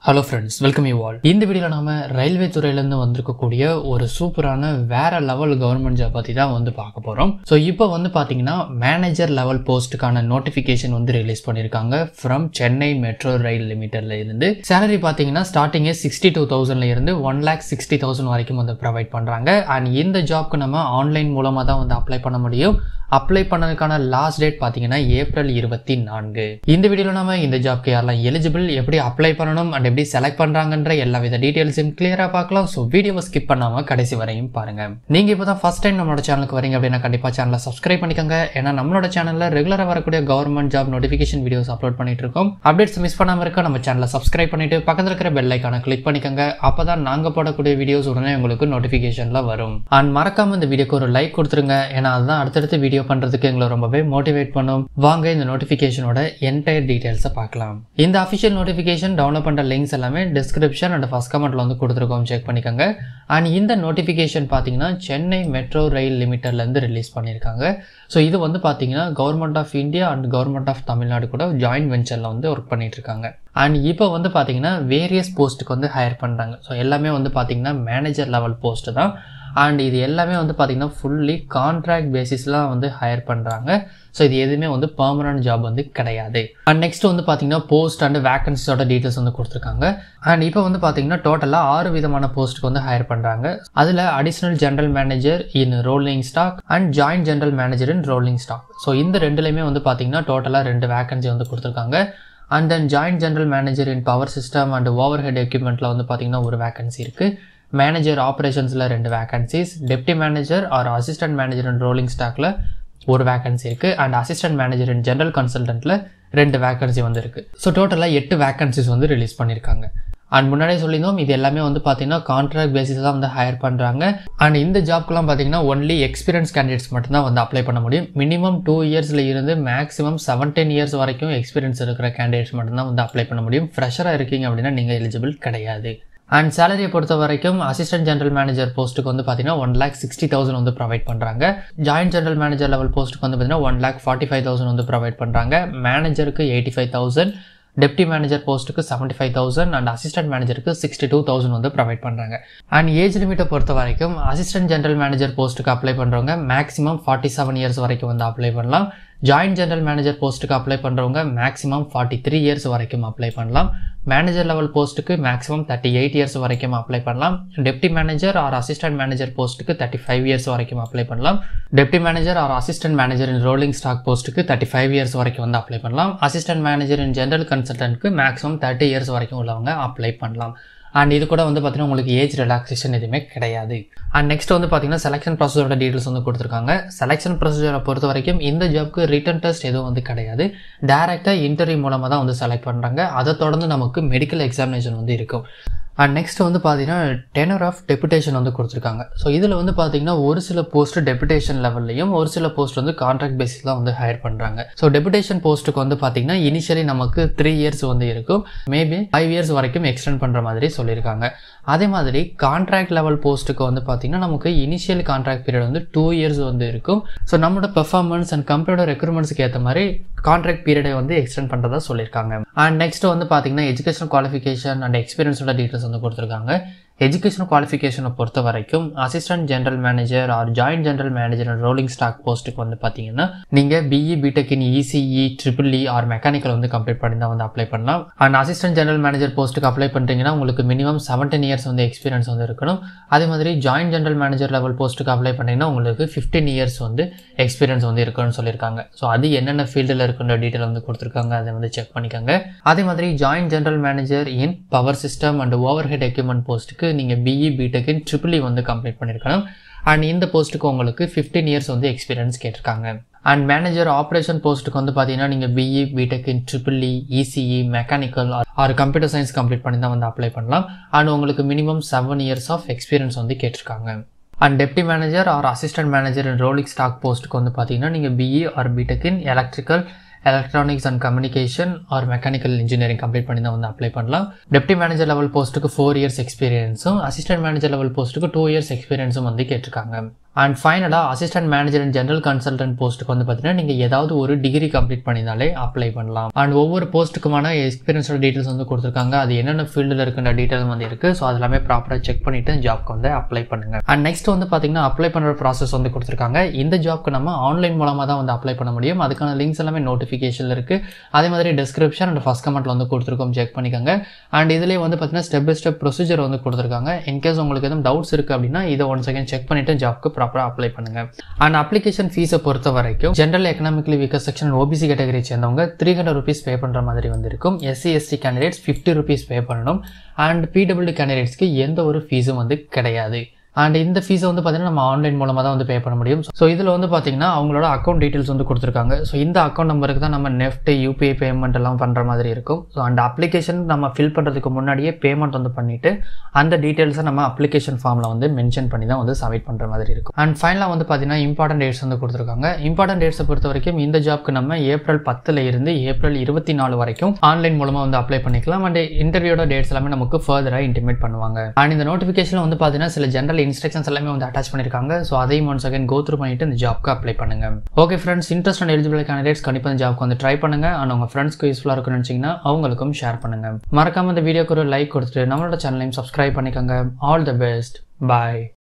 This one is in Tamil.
hello friends welcome you all இந்த வீடியோவில் நாம ரயில்வே துறையிலேருந்து வந்திருக்கக்கூடிய ஒரு சூப்பரான வேற லெவல் கவர்மெண்ட் ஜாப் பற்றி தான் வந்து பார்க்க போகிறோம் ஸோ இப்போ வந்து பார்த்தீங்கன்னா மேனேஜர் லெவல் போஸ்ட்டுக்கான நோட்டிஃபிகேஷன் வந்து ரிலீஸ் பண்ணியிருக்காங்க ஃப்ரம் சென்னை மெட்ரோ ரயில் லிமிட்டட்ல இருந்து சேலரி பார்த்தீங்கன்னா ஸ்டார்டிங்கே சிக்ஸ்டி டூ தௌசண்ட்ல இருந்து ஒன் லேக் சிக்ஸ்டி தௌசண்ட் வரைக்கும் வந்து ப்ரொவைட் பண்ணுறாங்க அண்ட் இந்த ஜாப்க்கு நம்ம ஆன்லைன் மூலமாக தான் வந்து அப்ளை பண்ண முடியும் அப்ளை பண்ணதுக்கான லாஸ்ட் டேட் பார்த்தீங்கன்னா ஏப்ரல் இருபத்தி நான்கு இந்த வீடியோவில் நம்ம இந்த ஜாப்க்கு யாரெல்லாம் எலிஜிபிள் எப்படி அப்ளை பண்ணணும் அண்ட் எப்படி செலக்ட் பண்ணுறாங்கன்ற எல்லா வித டீட்டெயில்ஸையும் கிளியராக பார்க்கலாம் ஸோ வீடியோவை ஸ்கிப் பண்ணாமல் கடைசி வரையும் பாருங்க நீங்கள் இப்போ தான் ஃபஸ்ட் டைம் நம்மளோட சேனலுக்கு வரீங்க அப்படின்னா கண்டிப்பாக சேனலை சப்ஸ்கிரைப் பண்ணிக்கோங்க ஏன்னா நம்மளோட சேனலில் ரெகுலராக வரக்கூடிய government job notification videos upload பண்ணிட்டு இருக்கோம் அப்டேட்ஸ் மிஸ் பண்ணாமல் இருக்க நம்ம சேனலை சப்ஸ்கிரைப் பண்ணிட்டு பக்கத்தில் இருக்கிற பெல் ஐக்கான கிளிக் பண்ணிக்கோங்க அப்போ தான் நாங்கள் போடக்கூடிய வீடியோஸ் உடனே உங்களுக்கு நோட்டிஃபிகேஷனில் வரும் அண்ட் மறக்காம இந்த வீடியோக்கு ஒரு லைக் கொடுத்துருங்க ஏன்னா அதுதான் அடுத்தடுத்து வீடியோ பண்ணுறதுக்கு எங்களை ரொம்பவே மோட்டிவேட் பண்ணும் வாங்க இந்த நோட்டிஃபிகேஷனோட என்டையர் டீட்டெயில்ஸை பார்க்கலாம் இந்த அஃபிஷியல் நோட்டிஃபிகேஷன் டவுன்லோட் பண்ணுற லிங்க்ஸ் எல்லாமே டிஸ்கிரிப்ஷன் அண்ட் ஃபஸ்ட் கமெண்ட்ல வந்து கொடுத்துருக்கோம் செக் பண்ணிக்கோங்க அண்ட் இந்த நோட்டிஃபிகேஷன் பார்த்தீங்கன்னா சென்னை மெட்ரோ ரயில் லிமிட்டட்லேருந்து ரிலீஸ் பண்ணியிருக்காங்க ஸோ இது வந்து பார்த்தீங்கன்னா government of India and government of Tamil Nadu கூட ஜாயின்ட் வெஞ்சரில் வந்து ஒர்க் பண்ணிட்டு இருக்காங்க அண்ட் இப்போ வந்து பார்த்தீங்கன்னா வேரியஸ் போஸ்ட்டுக்கு வந்து ஹையர் பண்ணுறாங்க ஸோ எல்லாமே வந்து பார்த்தீங்கன்னா மேனேஜர் லெவல் போஸ்ட்டு தான் அண்ட் இது எல்லாமே வந்து பார்த்திங்கன்னா ஃபுல்லி கான்ட்ராக்ட் பேசிஸ்லாம் வந்து ஹையர் பண்ணுறாங்க ஸோ இது எதுவுமே வந்து பர்மனன்ட் ஜாப் வந்து கிடையாது அண்ட் நெக்ஸ்ட் வந்து பார்த்தீங்கன்னா போஸ்ட் அண்ட் வேகன்சிஸோட டீட்டெயில்ஸ் வந்து கொடுத்துருக்காங்க அண்ட் இப்போ வந்து பார்த்தீங்கன்னா டோட்டலாக ஆறு விதமான போஸ்ட்டுக்கு வந்து ஹையர் பண்ணுறாங்க அதில் additional general manager in rolling stock and joint general manager in rolling stock so இந்த ரெண்டுலேயுமே வந்து பார்த்தீங்கன்னா டோட்டலாக ரெண்டு வேகன்சி வந்து கொடுத்துருக்காங்க and then joint general manager in power system and over head எக்யூப்மெண்ட்டில் வந்து பார்த்தீங்கன்னா ஒரு வேகன்சி இருக்குது மேனேஜர் ஆப்ரேஷன்ஸில் ரெண்டு vacancies deputy manager or assistant manager and rolling ஸ்டாக்கில் ஒரு வேகன்சி இருக்குது and assistant manager in general கன்சல்டண்ட்டில் ரெண்டு வேகன்சி வந்து இருக்குது ஸோ டோட்டலாக எட்டு வேகன்சிஸ் வந்து ரிலீஸ் பண்ணியிருக்காங்க அண்ட் முன்னாடியே சொல்லியிருந்தோம் இது எல்லாமே வந்து பார்த்தீங்கன்னா கான்ட்ராக்ட் பேசிஸ் தான் வந்து ஹையர் பண்ணுறாங்க அண்ட் இந்த ஜாப்க்குலாம் பார்த்தீங்கன்னா ஒன்லி எக்ஸ்பீரியன்ஸ் கேண்டிடேட்ஸ் மட்டும்தான் வந்து அப்ளை பண்ண முடியும் மினிமம் டூ இயர்ஸில் இருந்து மேக்ஸிமம் செவன்டீன் இயர்ஸ் வரைக்கும் எக்ஸ்பீரியன்ஸ் இருக்கிற கேண்டிடேட்ஸ் மட்டும்தான் வந்து அப்ளை பண்ண முடியும் ஃப்ரெஷராக இருக்கீங்க அப்படின்னா நீங்கள் எலிஜிபிள் கிடையாது அண்ட் சேலரியை பொறுத்த வரைக்கும் அசிஸ்டன்ட் ஜென்ரல் மேனேஜர் போஸ்ட்டுக்கு வந்து பார்த்தீங்கன்னா ஒன் லேக் சிக்ஸ்டி தௌசண்ட் வந்து ப்ரொவைட் பண்ணுறாங்க ஜாயிண்ட் ஜென்ரல் மேனேஜர் லெவல் போஸ்ட்டுக்கு வந்து பார்த்தீங்கன்னா one lakh forty five thousand வந்து ப்ரொவைட் பண்ணுறாங்க மேனேஜருக்கு eighty five thousand deputy manager போஸ்ட்டுக்கு seventy five thousand and assistant மேனேஜருக்கு சிக்ஸ்டி டூ தௌசண்ட் வந்து ப்ரொவைட் பண்ணுறாங்க அண்ட் ஏஜ் லிமிட்டை பொறுத்த வரைக்கும் அசிஸ்டன்ட் ஜென்ரல் மேனேஜர் போஸ்ட்டுக்கு அப்ளை பண்ணுறவங்க மேக்ஸிமம் ஃபார்ட்டி செவன் இயர்ஸ் வரைக்கும் வந்து அப்ளை பண்ணலாம் ஜாயிண்ட் ஜென்ரல் மேனேஜர் போஸ்ட்டுக்கு அப்ளை பண்ணுறவங்க மேக்ஸிமம் ஃபார்ட்டி த்ரீ இயர்ஸ் வரைக்கும் அப்ளை பண்ணலாம் மேனேஜர் லெவல் போஸ்ட்டுக்கு மேக்ஸிமம் தேர்ட்டி எயிட் இயர்ஸ் வரைக்கும் அப்ளை பண்ணலாம் deputy manager or assistant manager போஸ்ட்டுக்கு தேர்ட்டி ஃபைவ் இயர்ஸ் வரைக்கும் அப்ளை பண்ணலாம் deputy manager or assistant manager in rolling stock போஸ்ட்டுக்கு தேர்ட்டி ஃபைவ் இயர்ஸ் வரைக்கும் வந்து அப்ளை பண்ணலாம் அசிஸ்டன்ட் மேனேஜர் இன் ஜென்ரல் கன்சல்டன்ட்க்கு மேக்ஸிமம் தேர்ட்டி இயர்ஸ் வரைக்கும் உள்ளவங்க அப்ளை பண்ணலாம் அண்ட் இது கூட வந்து பார்த்தீங்கன்னா உங்களுக்கு ஏஜ் ரிலாக்ஸேஷன் எதுவுமே கிடையாது அண்ட் நெக்ஸ்ட் வந்து பார்த்தீங்கன்னா செலெக்ஷன் ப்ரொசீஜரோட டீட்டெயில்ஸ் வந்து கொடுத்துருக்காங்க செலெக்ஷன் ப்ரொசீஜரை பொறுத்த வரைக்கும் இந்த ஜாப்க்கு ரிட்டன் டெஸ்ட் எதுவும் வந்து கிடையாது டேரெக்டாக இன்டர்வியூ மூலமாக தான் வந்து செலக்ட் பண்ணுறாங்க அதை தொடர்ந்து நமக்கு மெடிக்கல் எக்ஸாமினேஷன் வந்து இருக்கும் அண்ட் நெக்ஸ்ட் வந்து பார்த்தீங்கன்னா டெனர் ஆஃப் டெபுடேஷன் வந்து கொடுத்துருக்காங்க ஸோ இதில் வந்து பார்த்தீங்கன்னா ஒரு சில போஸ்ட் டெபுடேஷன் லெவல்லையும் ஒரு சில போஸ்ட் வந்து கான்ட்ராக்ட் பேசிஸ் தான் வந்து ஹையர் பண்ணுறாங்க ஸோ டெபுடேஷன் போஸ்ட்டுக்கு வந்து பார்த்தீங்கன்னா இனிஷியலி நமக்கு த்ரீ இயர்ஸ் வந்து இருக்கும் மேபி ஃபைவ் இயர்ஸ் வரைக்கும் எக்ஸ்டெண்ட் பண்ணுற மாதிரி சொல்லியிருக்காங்க அதே மாதிரி கான்ட்ராக்ட் லெவல் போஸ்ட்டுக்கு வந்து பார்த்தீங்கன்னா நமக்கு இனிஷியல் கான்ட்ராக்ட் பீரியட் வந்து டூ இயர்ஸ் வந்து இருக்கும் ஸோ நம்மளோட பெர்ஃபார்மன்ஸ் அண்ட் கம்பெனியோட ரெக்ரூட்மெண்ட்ஸ்க்கு ஏற்ற மாதிரி கான்ட்ராக்ட் பீரியடை வந்து எக்ஸ்டெண்ட் பண்ணுறதா சொல்லியிருக்காங்க அண்ட் நெக்ஸ்ட் வந்து பார்த்தீங்கன்னா எஜுகேஷன் குவாலிஃபிகேஷன் அண்ட் எக்ஸ்பீரியன்ஸோட டீட்டெயில்ஸ் வந்து கொடுத்துருக்காங்க எஜுகேஷன் குவாலிஃபிகேஷனை பொறுத்த வரைக்கும் assistant general manager or joint general manager rolling stock போஸ்ட்டுக்கு வந்து பார்த்தீங்கன்னா நீங்கள் B E B Tech in ECE triple E or mechanical வந்து கம்ப்ளீட் பண்ணி தான் வந்து அப்ளை பண்ணலாம் அண்ட் அசிஸ்டன்ட் ஜென்ரல் மேனேஜர் போஸ்ட்டுக்கு அப்ளை பண்ணுறீங்கன்னா உங்களுக்கு மினிமம் செவன்டீன் இயர்ஸ் வந்து எக்ஸ்பீரியன்ஸ் வந்து இருக்கணும் அதே மாதிரி ஜாயிண்ட் ஜென்ரல் மேனேஜர் லெவல் போஸ்ட்டுக்கு அப்ளை பண்ணிங்கன்னா உங்களுக்கு ஃபிஃப்டீன் இயர்ஸ் வந்து எக்ஸ்பீரியன்ஸ் வந்து இருக்குன்னு சொல்லியிருக்காங்க ஸோ அது என்னென்ன ஃபீல்டில் இருக்குன்ற டீட்டெயில் வந்து கொடுத்துருக்காங்க அதை வந்து செக் பண்ணிக்கோங்க அதே மாதிரி joint general manager in power system and over head equipment போஸ்ட்டுக்கு நீங்கள் B E B Tech in triple E வந்து கம்ப்ளீட் பண்ணியிருக்கணும் அண்ட் இந்த போஸ்ட்டுக்கு உங்களுக்கு ஃபிஃப்டீன் இயர்ஸ் வந்து எக்ஸ்பீரியன்ஸ் கேட்டிருக்காங்க அண்ட் மேனேஜர் ஆப்ரேஷன் போஸ்ட்டுக்கு வந்து பார்த்தீங்கன்னா நீங்கள் B E B Tech in triple E ECE mechanical or computer science complete பண்ணி தான் வந்து அப்ளை பண்ணலாம் அண்ட் உங்களுக்கு minimum seven years of experience வந்து கேட்டிருக்காங்க and deputy manager or assistant manager in rolling stock போஸ்ட்டுக்கு வந்து பார்த்தீங்கன்னா நீங்கள் BE or BTech in electrical electronics and communication or mechanical engineering complete பண்ணி தான் வந்து அப்ளை பண்ணலாம் டெப்டி மேனேஜர் லெவல் போஸ்ட்டுக்கு ஃபோர் இயர்ஸ் எக்ஸ்பீரியன்ஸும் அசிஸ்டன்ட் மேனேஜர் லெவல் போஸ்ட்டுக்கு டூ இயர்ஸ் எக்ஸ்பீரியன்ஸும் வந்து கேட்டிருக்காங்க அண்ட் ஃபைனலாக assistant manager and general consultant போஸ்ட்டுக்கு வந்து பார்த்தீங்கன்னா நீங்கள் ஏதாவது ஒரு டிகிரி கம்ப்ளீட் பண்ணியிருந்தாலே அப்ளை பண்ணலாம் அண்ட் ஒவ்வொரு போஸ்ட்டுக்குமான எக்ஸ்பீரியன்ஸோட டீட்டெயில்ஸ் வந்து கொடுத்துருக்காங்க அது என்னென்ன ஃபீல்டில் இருக்கின்ற டீட்டெயில் வந்து இருக்குது ஸோ அது எல்லாமே ப்ராப்பராக செக் பண்ணிவிட்டு ஜாப்க்கு வந்து அப்ளை பண்ணுங்கள் அண்ட் நெக்ஸ்ட் வந்து பார்த்தீங்கன்னா அப்ளை பண்ணுற ப்ராசஸ் வந்து கொடுத்துருக்காங்க இந்த ஜாப்க்கு நம்ம ஆன்லைன் மூலமாக தான் வந்து அப்ளை பண்ண முடியும் அதுக்கான லிங்க்ஸ் எல்லாமே நோட்டிஃபிகேஷன் இருக்குது அதே மாதிரி டிஸ்கிரிப்ஷன் அண்ட் ஃபஸ்ட் கமெண்ட்டில் வந்து கொடுத்துருக்கோம் செக் பண்ணிக்கோங்க அண்ட் இதுலேயே வந்து பார்த்தீங்கன்னா ஸ்டெப் பை ஸ்டெப் ப்ரொசீஜர் வந்து கொடுத்துருக்காங்க இன்கேஸ் உங்களுக்கு எதுவும் டவுட்ஸ் இருக்குது அப்படின்னா இதை ஒன் செகண்ட் செக் பண்ணிவிட்டு ஜாப்க்கு ப்ராப்பராக அப்ளை பண்ணுங்க அண்ட் அப்ளிகேஷன் ஃபீஸை பொறுத்த வரைக்கும் general economically weaker section OBC category சேர்ந்தவங்க த்ரீ ஹண்ட்ரட் ருபீஸ் பே பண்ணுற மாதிரி வந்து இருக்கும் SC ST candidates fifty rupees pay பண்ணணும் அண்ட் பிடபிள்யூ கேண்டிடேட்ஸ்க்கு எந்த ஒரு ஃபீஸும் வந்து கிடையாது அண்ட் இந்த ஃபீஸை வந்து பார்த்தீங்கன்னா நம்ம ஆன்லைன் மூலமாக தான் வந்து பே பண்ண முடியும் ஸோ இதில் வந்து பார்த்தீங்கன்னா அவங்களோட அக்கௌண்ட் டீட்டெயில்ஸ் வந்து கொடுத்துருக்காங்க ஸோ இந்த அக்கௌண்ட் நம்பருக்கு தான் நம்ம நெஃப்ட் யூபிஐ பேமெண்ட் எல்லாம் பண்ணுற மாதிரி இருக்கும் ஸோ அந்த அப்ளிகேஷன் நம்ம ஃபில் பண்ணுறதுக்கு முன்னாடியே பேமெண்ட் வந்து பண்ணிவிட்டு அந்த டீட்டெயில்ஸை நம்ம அப்ளிகேஷன் ஃபார்மில் வந்து மென்ஷன் பண்ணி தான் வந்து சப்மிட் பண்ணுற மாதிரி இருக்கும் அண்ட் ஃபைனலாக வந்து பார்த்தீங்கன்னா இம்பார்ட்டன்ட் டேட்ஸ் வந்து கொடுத்துருக்காங்க இம்பார்ட்டன்ட் டேட்ஸை பொறுத்த வரைக்கும் இந்த ஜாப்க்கு நம்ம ஏப்ரல் பத்தில் இருந்து ஏப்ரல் இருபத்தி நாலு வரைக்கும் ஆன்லைன் மூலமாக வந்து அப்ளை பண்ணிக்கலாம் அண்ட் இன்டர்வியூட டேட்ஸ் எல்லாமே நமக்கு ஃபர்தராக இன்டிமேட் பண்ணுவாங்க அண்ட் இந்த நோட்டிஃபிகேஷன் வந்து பார்த்தீங்கன்னா சில ஜென்ரல் இன்ஸ்ட்ரக்ஷன்ஸ் எல்லாமே வந்து அட்டாச் பண்ணியிருக்காங்க ஸோ அதையும் ஒன் செகண்ட் கோ த்ரூ பண்ணிட்டு இந்த ஜாப்க்கு அப்ளை பண்ணுங்க okay friends interest and eligible candidates கண்டிப்பாக இந்த ஜாப்க்கு வந்து ட்ரை பண்ணுங்க அண்ட் உங்கள் ஃப்ரெண்ட்ஸ்க்கு யூஸ்ஃபுல்லாக இருக்கும்னு நினச்சிங்கன்னா அவங்களுக்கும் ஷேர் பண்ணுங்க மறக்காம இந்த வீடியோக்கு ஒரு லைக் கொடுத்துட்டு நம்மளோட சேனலையும் சப்ஸ்கிரைப் பண்ணிக்கோங்க ஆல் தி பெஸ்ட் பாய்